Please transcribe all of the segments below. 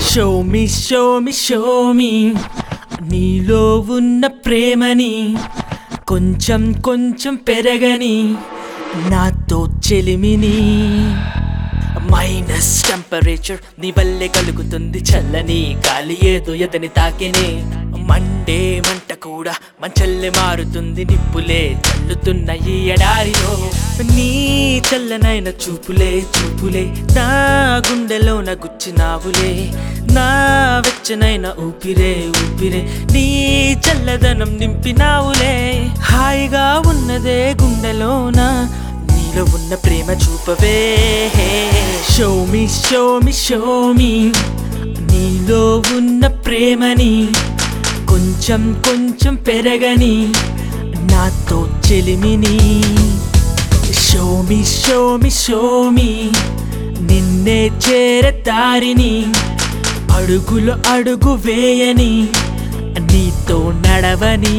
Show me show me show me నీలో ఉన్న ప్రేమని కొంచెం కొంచెం పెరగని నాతో చెలిమిని మైనస్ టెంపరేచర్ నీ వల్లే కలుగుతుంది చల్లని గాలి ఏదో ఎదని తాకినే మండే మంట కూడా మంచల్లే మారుతుంది నిప్పులే చల్లుతున్న ఈ ఎడారిలో నీ చల్లనైన చూపులే చూపులే నా గుండెలోన గుచ్చినావులే నా వెచ్చనైన ఊపిరే ఊపిరే నీ చల్లదనం నింపినావులే హాయిగా ఉన్నదే గుండెలోన నీలో ఉన్న ప్రేమ చూపవే show me show me show me నీలో ఉన్న ప్రేమని కొంచెం కొంచెం పెరగని నాతో చెలిమిని show me show me show me నిన్నే చేరే దారిని అడుగులు అడుగు వేయని నీతో నడవని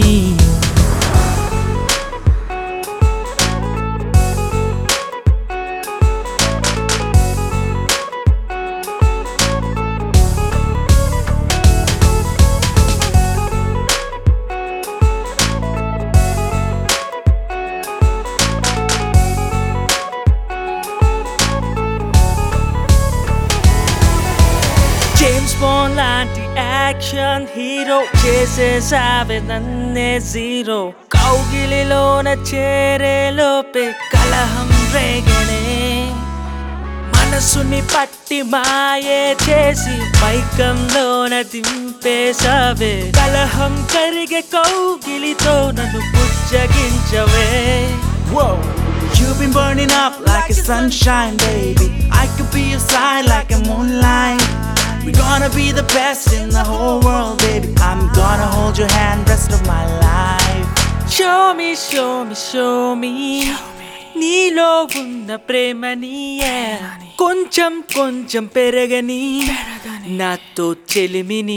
జేమ్స్ బాండ్ లాంటి యాక్షన్ హీరో చేసేసావే నన్నే జీరో కౌగిలిలోన చేరే లోపే కలహం రేగనే మనసుని పట్టి మాయే చేసి మైకంలోన దింపేసావే కలహం కరిగే కౌగిలితో నన్ను పుచ్చగించవే Whoa, you've been burning up like a sunshine, baby. I could be your side like a moonlight. We're gonna be the best in the whole world, baby. I'm gonna hold your hand rest of my life. Show me show me show me నీలో ఉన్న ప్రేమని కొంచెం కొంచెం పెరగని నాతో చెలిమిని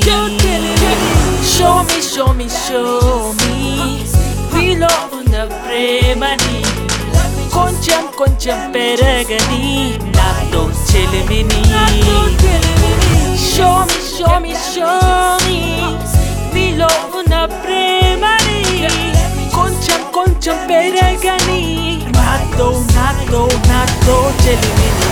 show me show me show me నీలో ఉన్న ప్రేమని కొంచెం కొంచెం పెరగని నాతో చెలిమిని show me show me show me నీలో ఉన్న ప్రేమని కొంచెం కొంచెం పెరగని నాతో నాతో నాతో చెలిమిని